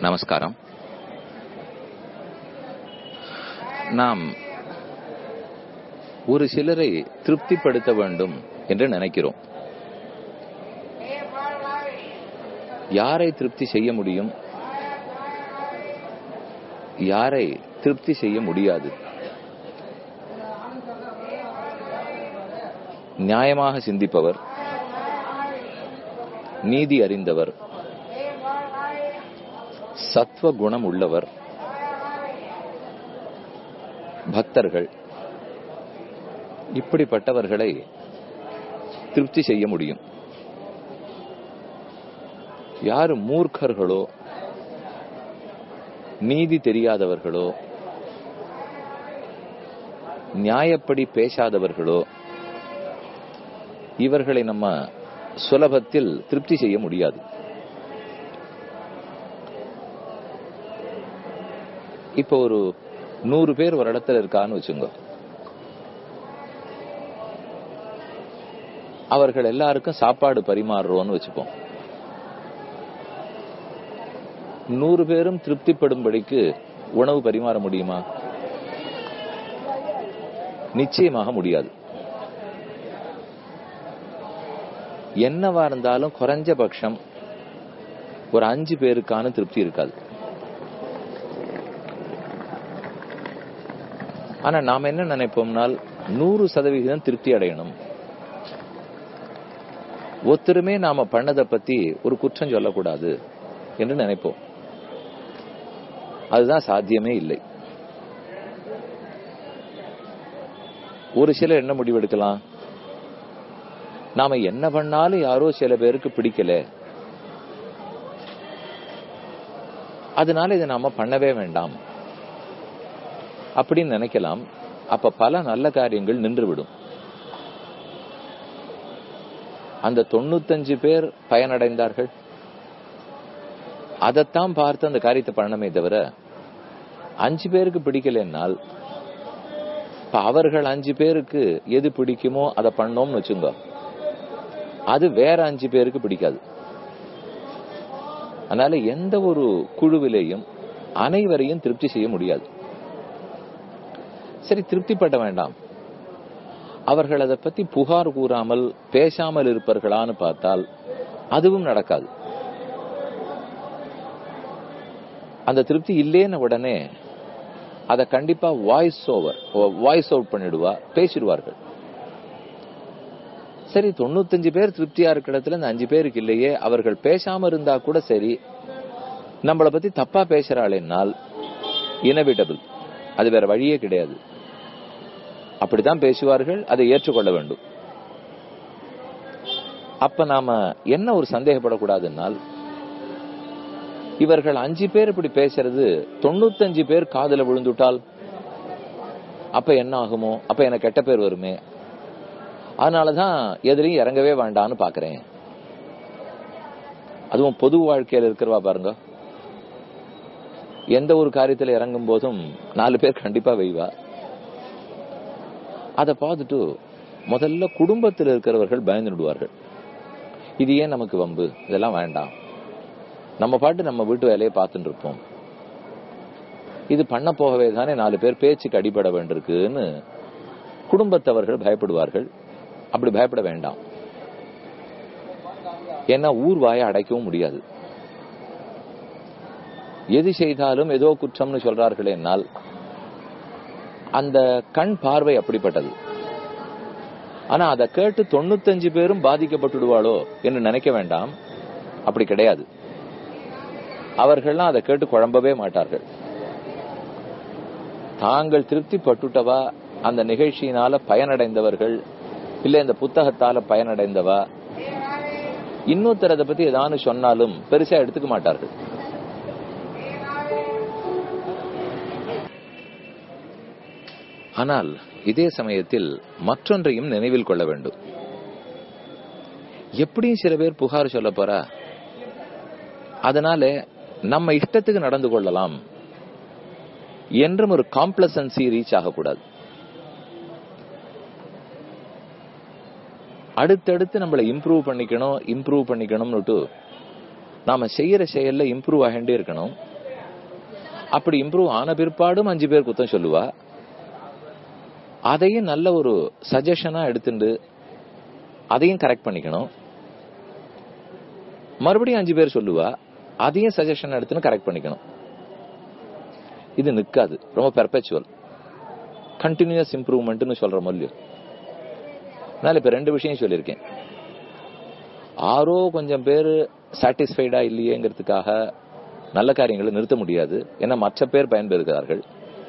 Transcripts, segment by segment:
நமஸ்காரம் நாம் ஒரு சிலரை திருப்திப்படுத்த வேண்டும் என்று நினைக்கிறோம் யாரை திருப்தி செய்ய முடியும் யாரை திருப்தி செய்ய முடியாது நியாயமாக சிந்திப்பவர் நீதி அறிந்தவர் சத்வ குணம் உள்ளவர் பக்தர்கள் இப்படிப்பட்டவர்களை திருப்தி செய்ய முடியும் யாரு மூர்க்கர்களோ நீதி தெரியாதவர்களோ நியாயப்படி பேசாதவர்களோ இவர்களை நம்ம சுலபத்தில் திருப்தி செய்ய முடியாது இப்ப ஒரு நூறு பேர் ஒரு இடத்துல இருக்கான்னு வச்சுங்க அவர்கள் எல்லாருக்கும் சாப்பாடு பரிமாறுறோம்னு வச்சுப்போம் நூறு பேரும் திருப்திப்படும்படிக்கு உணவு பரிமாற முடியுமா நிச்சயமாக முடியாது என்னவா இருந்தாலும் குறைஞ்சபட்சம் ஒரு அஞ்சு பேருக்கான திருப்தி இருக்காது ஆனா நாம என்ன நினைப்போம்னால் நூறு சதவிகிதம் திருப்தி அடையணும் ஒத்துருமே நாம பண்ணதை பத்தி ஒரு குற்றம் சொல்லக்கூடாது என்று நினைப்போம் அதுதான் சாத்தியமே இல்லை ஒரு சிலர் என்ன முடிவெடுக்கலாம் நாம என்ன பண்ணாலும் யாரோ சில பேருக்கு பிடிக்கல அதனால இதை நாம பண்ணவே வேண்டாம் அப்படின்னு நினைக்கலாம் அப்ப பல நல்ல காரியங்கள் நின்றுவிடும் அந்த தொண்ணூத்தஞ்சு பேர் பயனடைந்தார்கள் அதைத்தான் பார்த்து அந்த காரியத்தை பண்ணணுமே தவிர அஞ்சு பேருக்கு பிடிக்கலன்னால் இப்ப அவர்கள் அஞ்சு பேருக்கு எது பிடிக்குமோ அதை பண்ணோம்னு வச்சுங்க அது வேற அஞ்சு பேருக்கு பிடிக்காது அதனால எந்த ஒரு குழுவிலேயும் அனைவரையும் திருப்தி செய்ய முடியாது சரி திருப்திப்பட வேண்டாம் அவர்கள் அதை பத்தி புகார் கூறாமல் பேசாமல் இருப்பார்களான்னு பார்த்தால் அதுவும் நடக்காது அந்த திருப்தி இல்லேன்னு உடனே அதை கண்டிப்பா வாய்ஸ் ஓவர் வாய்ஸ் அவுட் பண்ணிடுவா பேசிடுவார்கள் சரி தொண்ணூத்தஞ்சு பேர் திருப்தியா இருக்கிற இடத்துல இந்த அஞ்சு பேருக்கு இல்லையே அவர்கள் பேசாம இருந்தா கூட சரி நம்மளை பத்தி தப்பா பேசுறாளேனால் இனவிட்டபிள் அது வேற வழியே கிடையாது அப்படித்தான் பேசுவார்கள் அதை ஏற்றுக்கொள்ள வேண்டும் அப்ப நாம என்ன ஒரு சந்தேகப்படக்கூடாதுன்னால் இவர்கள் அஞ்சு பேர் இப்படி பேசுறது தொண்ணூத்தஞ்சு பேர் காதல விழுந்துட்டால் அப்ப என்ன ஆகுமோ அப்ப எனக்கு கெட்ட பேர் வருமே அதனாலதான் எதிரையும் இறங்கவே வேண்டாம்னு பாக்குறேன் அதுவும் பொது வாழ்க்கையில இருக்கிறவா பாருங்க எந்த ஒரு காரியத்துல இறங்கும் போதும் நாலு பேர் கண்டிப்பா வெய்வா அதை பார்த்துட்டு முதல்ல குடும்பத்தில் இருக்கிறவர்கள் பயந்து விடுவார்கள் இது ஏன் நமக்கு வம்பு இதெல்லாம் வேண்டாம் நம்ம பாட்டு நம்ம வீட்டு வேலையை பார்த்துட்டு இருப்போம் இது பண்ண போகவே தானே நாலு பேர் பேச்சுக்கு அடிபட வேண்டியிருக்குன்னு குடும்பத்தவர்கள் பயப்படுவார்கள் அப்படி பயப்பட வேண்டாம் ஏன்னா ஊர் வாயை அடைக்கவும் முடியாது எது செய்தாலும் ஏதோ குற்றம்னு சொல்றார்கள் என்னால் அந்த கண் பார்வை அப்படிப்பட்டது ஆனா அதை கேட்டு தொண்ணூத்தஞ்சு பேரும் பாதிக்கப்பட்டுடுவாளோ என்று நினைக்க வேண்டாம் அப்படி கிடையாது அவர்கள்லாம் அதை கேட்டு குழம்பவே மாட்டார்கள் தாங்கள் திருப்தி பட்டுட்டவா அந்த நிகழ்ச்சியினால பயனடைந்தவர்கள் இல்ல இந்த புத்தகத்தால பயனடைந்தவா இன்னொருத்தர் அதை பத்தி ஏதானு சொன்னாலும் பெருசா எடுத்துக்க மாட்டார்கள் ஆனால் இதே சமயத்தில் மற்றொன்றையும் நினைவில் கொள்ள வேண்டும் எப்படியும் சில பேர் புகார் சொல்ல போறா அதனால நம்ம இஷ்டத்துக்கு நடந்து கொள்ளலாம் என்றும் ஒரு காம்ப்ளசன்சி ரீச் ஆகக்கூடாது அடுத்தடுத்து நம்மளை இம்ப்ரூவ் பண்ணிக்கணும் இம்ப்ரூவ் பண்ணிக்கணும்னுட்டு நாம செய்யற செயல்ல இம்ப்ரூவ் ஆகிட்டே இருக்கணும் அப்படி இம்ப்ரூவ் ஆன பிற்பாடும் அஞ்சு பேர் குத்தம் சொல்லுவா அதையும் நல்ல ஒரு சஜஷனா எடுத்துட்டு அதையும் கரெக்ட் பண்ணிக்கணும் மறுபடியும் அஞ்சு பேர் சொல்லுவா அதையும் சஜஷன் எடுத்துன்னு கரெக்ட் பண்ணிக்கணும் இது நிக்காது ரொம்ப பெர்பெச்சுவல் கண்டினியூஸ் இம்ப்ரூவ்மெண்ட்னு சொல்ற மொழியும் அதனால இப்ப ரெண்டு விஷயம் சொல்லியிருக்கேன் ஆரோ கொஞ்சம் பேர் சாட்டிஸ்ஃபைடா இல்லையேங்கிறதுக்காக நல்ல காரியங்களை நிறுத்த முடியாது ஏன்னா மற்ற பேர் பயன்பெறுகிறார்கள்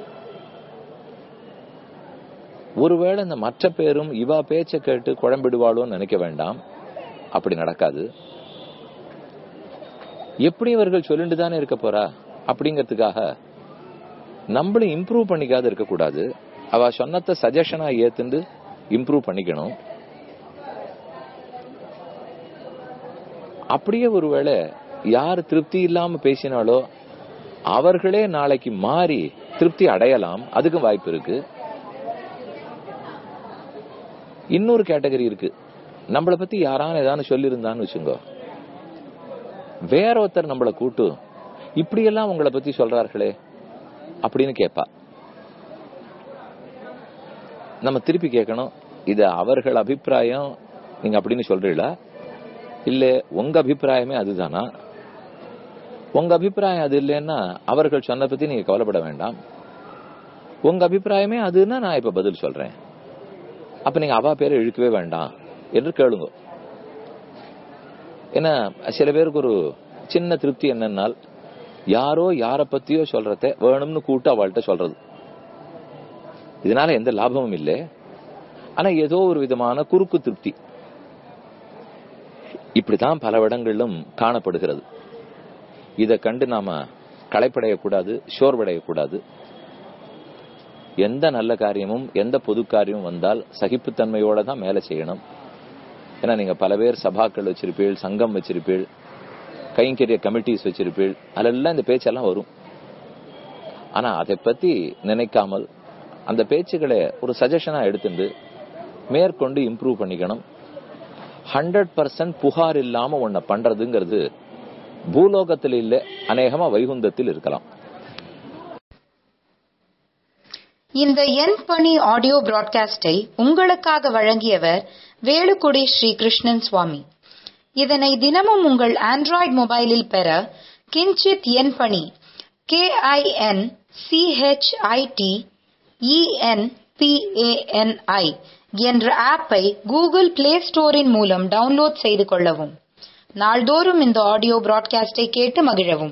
ஒருவேளை இந்த மற்ற பேரும் இவா பேச்ச கேட்டு குழம்பிடுவாளோன்னு நினைக்க வேண்டாம் அப்படி நடக்காது எப்படி இவர்கள் சொல்லிட்டு தானே இருக்க போறா அப்படிங்கிறதுக்காக நம்மளும் இம்ப்ரூவ் பண்ணிக்காத இருக்கக்கூடாது அவ சொன்னத சஜஷனா ஏத்துண்டு இம்ப்ரூவ் பண்ணிக்கணும் அப்படியே ஒருவேளை யார் திருப்தி இல்லாம பேசினாலோ அவர்களே நாளைக்கு மாறி திருப்தி அடையலாம் அதுக்கும் வாய்ப்பு இருக்கு இன்னொரு கேட்டகரி இருக்கு நம்மளை பத்தி யாரான ஏதாவது சொல்லியிருந்தான்னு வச்சுங்கோ வேற ஒருத்தர் நம்மளை கூட்டு இப்படியெல்லாம் உங்களை பத்தி சொல்றார்களே அப்படின்னு கேட்பா நம்ம திருப்பி கேட்கணும் இது அவர்கள் அபிப்பிராயம் நீங்க அப்படின்னு சொல்றீங்களா இல்ல உங்க அபிப்பிராயமே அதுதானா உங்க அபிப்பிராயம் அது இல்லைன்னா அவர்கள் சொன்ன பத்தி நீங்க கவலைப்பட வேண்டாம் உங்க அபிப்பிராயமே அதுன்னா நான் இப்ப பதில் சொல்றேன் அப்ப நீங்க அவா பேரை இழுக்கவே வேண்டாம் என்று கேளுங்க ஏன்னா சில பேருக்கு ஒரு சின்ன திருப்தி என்னன்னால் யாரோ யார பத்தியோ சொல்றத வேணும்னு கூட்டு அவள்கிட்ட சொல்றது இதனால எந்த லாபமும் இல்லை ஆனா ஏதோ ஒரு விதமான குறுக்கு திருப்தி இப்படித்தான் பல இடங்களிலும் காணப்படுகிறது இதை கண்டு நாம களைப்படையக்கூடாது சோர்வடையக்கூடாது எந்த நல்ல காரியமும் எந்த பொது காரியமும் வந்தால் சகிப்புத்தன்மையோட தான் மேல செய்யணும் ஏன்னா நீங்க பல பேர் சபாக்கள் வச்சிருப்பீள் சங்கம் வச்சிருப்பீள் கைங்கரிய கமிட்டிஸ் வச்சிருப்பீள் அதெல்லாம் இந்த பேச்செல்லாம் வரும் ஆனா அதை பத்தி நினைக்காமல் அந்த பேச்சுகளை ஒரு சஜஷனா எடுத்துட்டு மேற்கொண்டு இம்ப்ரூவ் பண்ணிக்கணும் ஹண்ட்ரட் பர்சன்ட் புகார் இல்லாம உன்னை பண்றதுங்கிறது பூலோகத்தில் இல்ல அநேகமா வைகுந்தத்தில் இருக்கலாம் இந்த என் பணி ஆடியோ பிராட்காஸ்டை உங்களுக்காக வழங்கியவர் வேலுக்குடி ஸ்ரீ கிருஷ்ணன் சுவாமி இதனை தினமும் உங்கள் ஆண்ட்ராய்டு மொபைலில் பெற கிஞ்சித் என் பணி கே ஐ என் சிஹெச்ஐடி இஎன்பிஏஎன்ஐ என்ற ஆப்பை கூகுள் பிளே ஸ்டோரின் மூலம் டவுன்லோட் செய்து கொள்ளவும் நாள்தோறும் இந்த ஆடியோ பிராட்காஸ்டை கேட்டு மகிழவும்